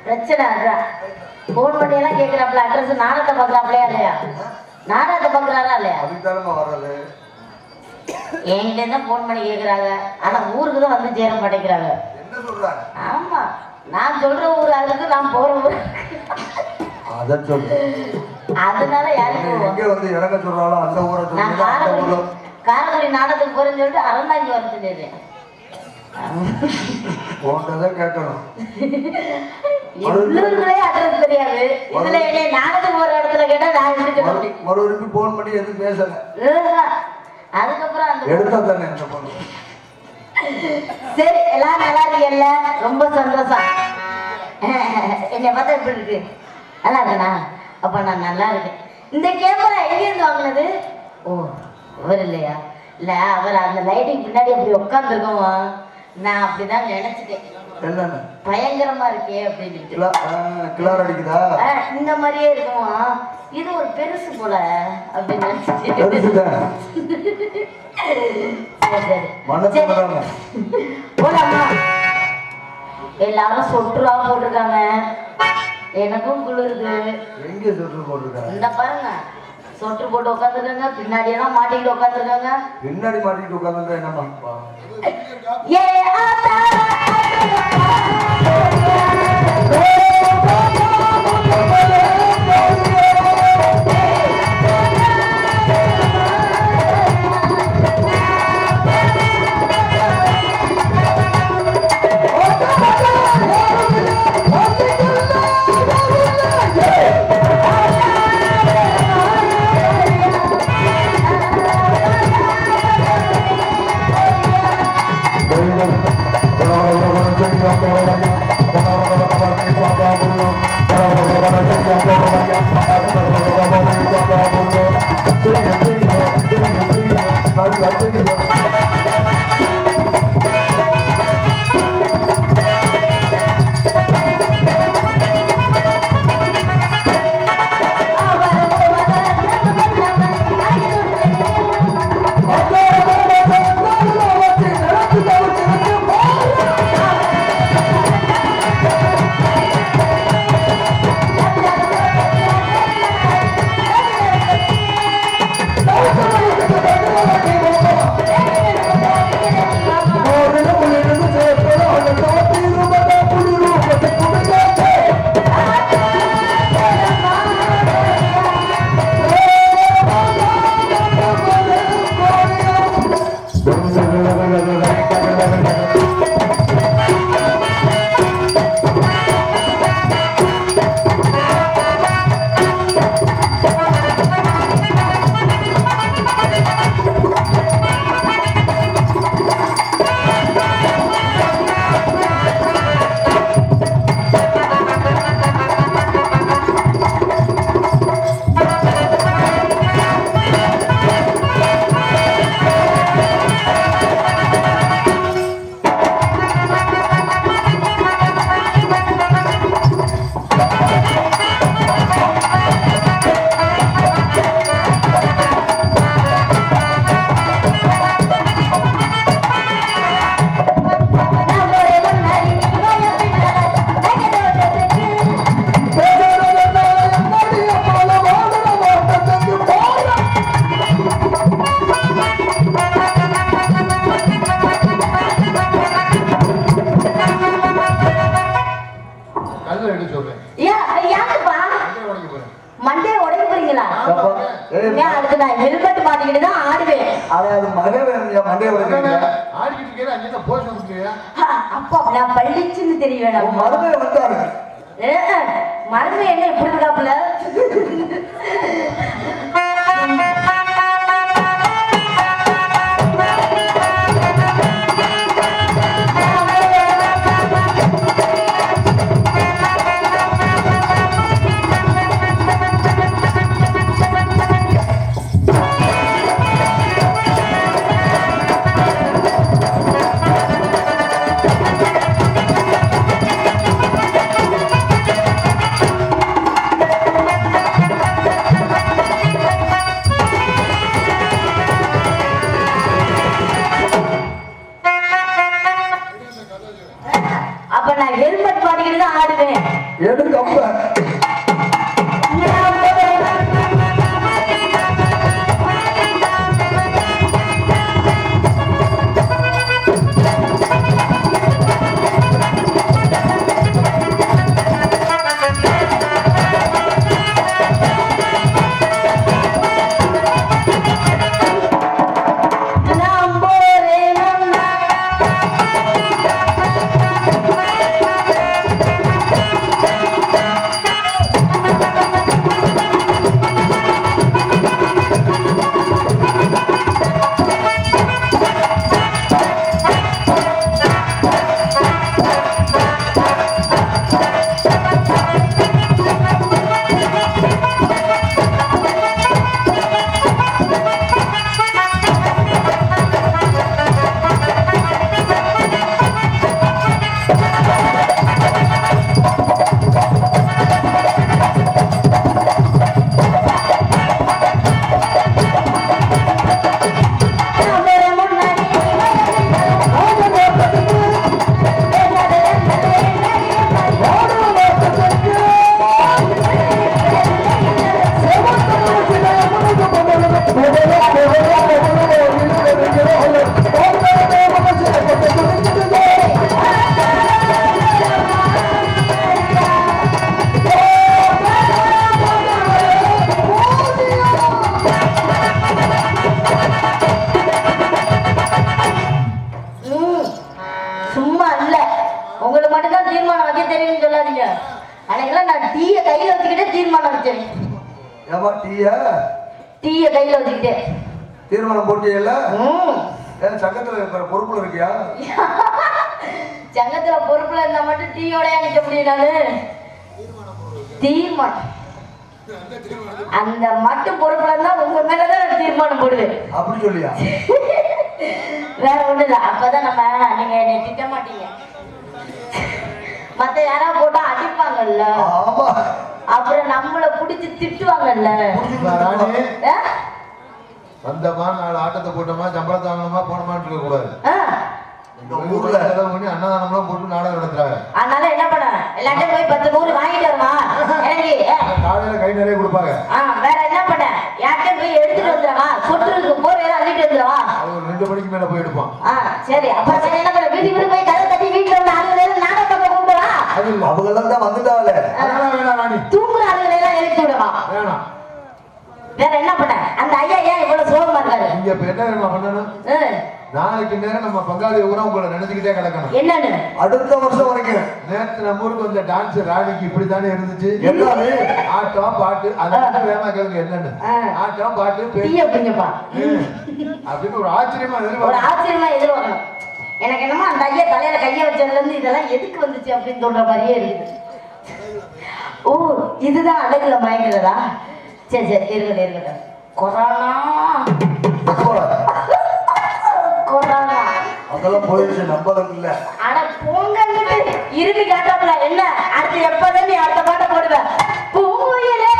பிரச்சனை அதுதான் ஃபோன் பண்ணி எல்லாம் கேட்குறாப்புல அட்ரஸ் நாடகத்தை பார்க்குறாப்லையா இல்லையா நாடகத்தை பார்க்குறாரா இல்லையா அதுதானமா வர்றது என்கிட்ட தான் ஃபோன் பண்ணி கேட்குறாங்க ஆனால் ஊருக்கு தான் வந்து சேர மாட்டேங்கிறாங்க என்ன சொல்றாங்க ஆமா நான் சொல்ற ஊர் அதுக்கு நான் போற ஊர் அதை சொல்லு அதனால யாரும் நீ போவோம் எங்க வந்து இறங்க சொல்றாலும் அந்த ஊரை நான் சொல்லி அந்த காரக்குடி ஊர்ல காரக்குடி நாடகத்துக்கு போறேன்னு சொல்லிட்டு அறந்தாங்கி வர சொல்லிடுறேன் போன்றதை கேட்கணும் உள்ளூர்களே அட்ரஸ் தெரியாது இதுல என்னை நாடகத்துக்கு போற இடத்துல கேட்டா நான் எப்படி சொல்ல மறு- முடியும் மறுபடியும் போன் பண்ணி எதுவும் பேசல ஏஹா. அதுக்கப்புறம் அந்த எடுத்தா தானே இந்த பொண்ணு சரி எல்லாம் நல்லா இருக்கீங்கல்ல ரொம்ப சந்தோஷம் என்னை பார்த்தா எப்படி இருக்கு நல்லா இருக்கேனா அப்ப நான் நல்லா இருக்கேன் இந்த கேமரா எங்கேருந்து வாங்கினது ஓ அவர் இல்லையா இல்ல அவர் அந்த லைட்டிங் பின்னாடி அப்படி உட்காந்துருக்கோமா நான் அப்படிதான் நினைச்சிட்டேன் என்னன்னு பயங்கரமா இருக்கே அப்படின்னு கிளா ஆ, கிளார் அடிக்குதா இந்த மாதிரியே இருக்குமா இது ஒரு பெருசு போல அப்படின்னு நினைச்சிட்டு பெருசுதான் சரி, சரி. மனசு சரி. வராம போலாமா எல்லாரும் சொட்டுரா போட்டிருக்காங்க எனக்கும் குளிருது எங்க சுற்று போட்டிருக்காங்க இந்த பாருங்க சொட்டு போட்டு உட்காந்துருக்காங்க பின்னாடி எல்லாம் மாட்டிக்கிட்டு உட்காந்துருக்காங்க பின்னாடி மாட்டிட்டு உட்காந்துருந்தா என்னம்மா ஏ ஆத்தா கல்ல எடுக்க சொல்றேன் ஏன் யாருப்பா கல்லை உடைக்க போறேன் மண்டே உடைக்க போறீங்களா ஏய், ஏன் அதுக்கு நான் ஹெல்மெட் மாட்டிக்கிட்டு தான் ஆடுவேன் அவன் அது மகன் வேணும் மண்டைய அதானே, உடைக்கிறீங்க ஆடிக்கிட்டு இருக்கேன் அங்கே தான் போஸ்ட் வந்துருக்கியா ஹா, அப்பா நான் பள்ளிச்சுன்னு தெரிய உன் வேணாம் மருமையை வந்தாரு மருந்து என்ன இப்படி இருக்காப்புல ஆ பாடிக்கிட்டு தான் ஆடுவேன் எடு கம்ப நம்போரே நன்னா நம்போரே முன்னாடி ம், சும்மா இல்ல உங்களுக்கு மட்டும்தான் தீர்மானம் வைக்க தெரியும்னு சொல்லாதீங்க அன்னைக்கெல்லாம் நான் டீயை கையில வச்சுக்கிட்டே தீர்மானம் வச்சேன் ஏமா டீயா டீய கையில வச்சுக்கிட்டே தீர்மானம் போட்டியல்ல ம். ஏன் சங்கத்துல இருக்கிற பொறுப்புல இருக்கியா சங்கத்துல பொறுப்புல இருந்தா மட்டும் டீயோடய நிக்க முடியும் நானு தீர்மானம் அந்த மட்டும் பொறுப்புல இருந்தா உங்க மேலதான் நான் தீர்மானம் போடுவேன் அப்படி சொல்லியா வேற ஒண்ணு இல்ல அப்பதான் நம்ம நீங்க என்னை திட்ட மாட்டீங்க மத்த யாராவது போட்டா அடிப்பாங்கல்ல ஆமா அப்புறம் நம்மள புடிச்சு திட்டுவாங்கல்ல ராணி ஆ? வந்தமா நாலு ஆட்டத்தை போட்டோமா சம்பளத்தை வாங்கினோமா போனோமான்னு இருக்க கூடாது ஆ. இந்த ஊர்ல செலவு பண்ணி அன்னதானம்லாம் போட்டு நாடகம் நடத்துறாங்க அதனால என்ன பண்ண எல்லாத்தையும் போய் பத்து நூறு வாங்கிட்டு வருமா இறங்கி ஏ, காலையில கை நிறைய கொடுப்பாங்க ஆ, வேற என்ன பண்ண யார்கிட்டயும் போய் எடுத்துட்டு வந்துடவா சொட்டுருக்கு போர் வேற அள்ளிட்டு வந்துடவா அது ஒரு ரெண்டு மணிக்கு மேல போய் எடுப்பான் ஆ சரி அப்புறம் வேற என்ன பண்ண வீட்டுக்கு வீடு போய் கதை தட்டி வீட்டுல உள்ள ஆளுங்க எல்லாம் நாடகம் பார்க்க கூப்பிடுவா அது இல்ல அவங்க எல்லாம் தான் வந்துட்டாங்களே அதெல்லாம் வேணாம் ராணி தூங்குற ஆளுங்களை எல்லாம் எழுப்பி விடவா வேணாம் வேற என்ன பண்ண அந்த ஐயா ஏன் இவ்வளவு சோகமா இருக்காரு இங்க இப்ப என்ன தெரியுமா பண்ணணும் ஆ, நாளைக்கு நேரம் நம்ம பங்காளி ஊரா உங்களை நினைச்சுக்கிட்டே கிடக்கணும் என்னன்னு அடுத்த வருஷம் வரைக்கும் நேத்து நம்ம ஊருக்கு வந்த டான்ஸ் ராணிக்கு இப்படித்தானே இருந்துச்சு எல்லாமே ஆட்டம் பாட்டு அதை மட்டும் வேகமா கேளுங்க என்னன்னு ஆ. ஆட்டம் பாட்டு பேச்சு டீய பிடிங்கப்பா அப்படின்னு ஒரு ஆச்சரியமா ஒரு எதிர்பார்க்க ஆச்சரியமா எதிர்பார்க்கணும் எனக்கு என்னமோ அந்த ஐயா தலையில கைய வச்சதுல இருந்து இதெல்லாம் எதுக்கு வந்துச்சு அப்படின்னு சொல்ற மாதிரியே இருக்குது ஓ இதுதான் அழகுல மயங்குறதா சரி சரி இருக்கட்டும் இருக்கட்டும் கொரோனா கொரோனா அதெல்லாம் போயிடுச்சு நம்பளும் இல்ல அட போங்கன்னுட்டு இருமி காட்டாப்ல என்ன அடுத்து எப்பதான் நீ அடுத்த பாட்டை போடுவ பூங்குயிலே,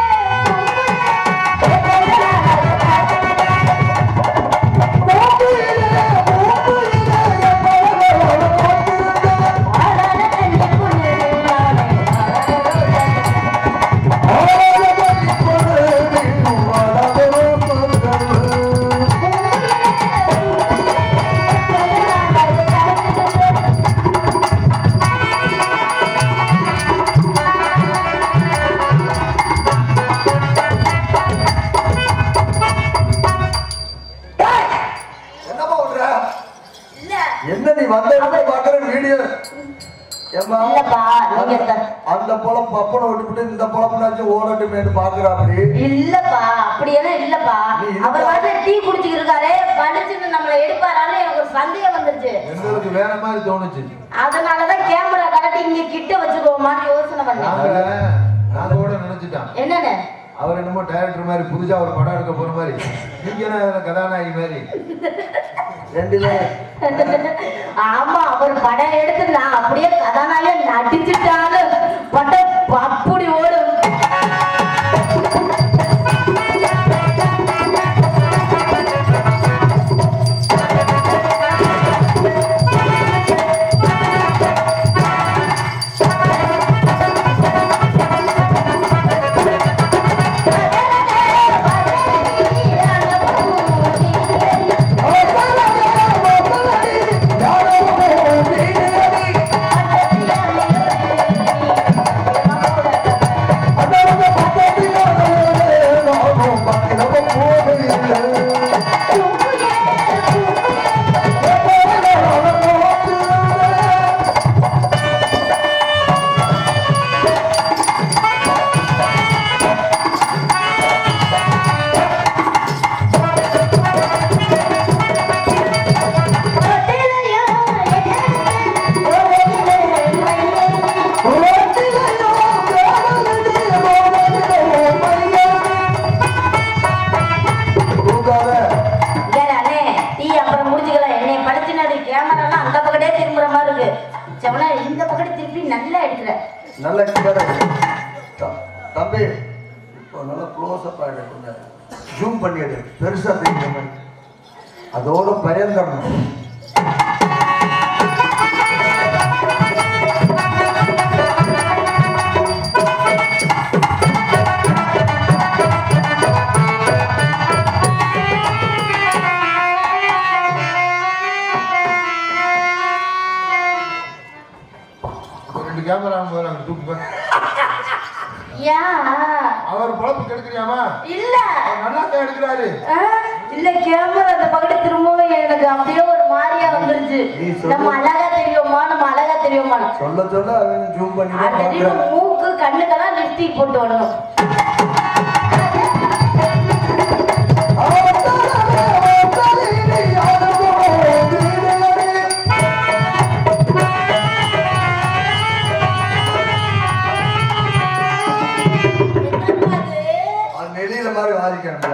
என்னப்பா பண்ற இல்ல என்ன நீ வந்த இடத்துல பாக்குற வீடியோ ஏம்மா இல்லப்பா, நீங்க த- அந்த பொழப்பு பப்பனை விட்டுவிட்டு இந்த பொழப்புனாச்சும் ஓடட்டுமேனு பாக்குறா அப்படி இல்லப்பா அப்படியெல்லாம் இல்லப்பா நீ இல்ல. அவர் வந்து டீ குடிச்சுக்கிட்டு இருக்காரு பளிச்சுன்னு நம்மளை எடுப்பாரான்னு எனக்கு ஒரு சந்தேகம் வந்துருச்சு எங்களுக்கு வேற மாதிரி தோணுச்சு அதனாலதான் கேமரா கலட்டி இங்க கிட்ட வச்சுக்கோமான்னு யோசனை பண்ணேன் நாங்க நாங்க கூட நினைச்சிட்டோம் என்னன்னு அவர் என்னமோ டைரக்டர் மாதிரி புதுசா ஒரு படம் எடுக்க போற மாதிரி நீங்க என்ன அதுல கதாநாயகி மாதிரி ரெண்டு பேரும் ஆமா அவர் படம் எடுத்து நான் அப்படியே கதாநாயகன் நடிச்சுட்டாலும் படம் அப்படி ஓடும் நல்ல கிட்ட தம்பி இப்போ நல்லா க்ளோஸ் அப் ஆகிடு கொஞ்சம் ஜூம் பண்ணிடு பெருசா தெரியுற மாதிரி அதோட பயந்துடணும் ஒரு ரெண்டு கேமரா முதல்ல அங்க தூக்குங்க ஏன் அவர் பொழப்பு கெடுக்கிறியாமா இல்ல அவர் நல்லா தான் எடுக்கிறாரு ஆ, இல்ல கேமரா அந்த பக்கத்து திரும்பவும் எனக்கு அப்படியே ஒரு மாதிரியா வந்துருச்சு நீ சொல்லு. நம்ம அழகா தெரியுமா நம்ம அழகா தெரியுமா சொல்ல சொல்ல அவன் ஜூம் பண்ணி தான் அந்த இது பார்க்குறேன் மூக்கு கண்ணுக்கெல்லாம் லிப்ஸ்டிக் போட்டு வரணும் அது நெளியில மாதிரி வாதிக்கணும்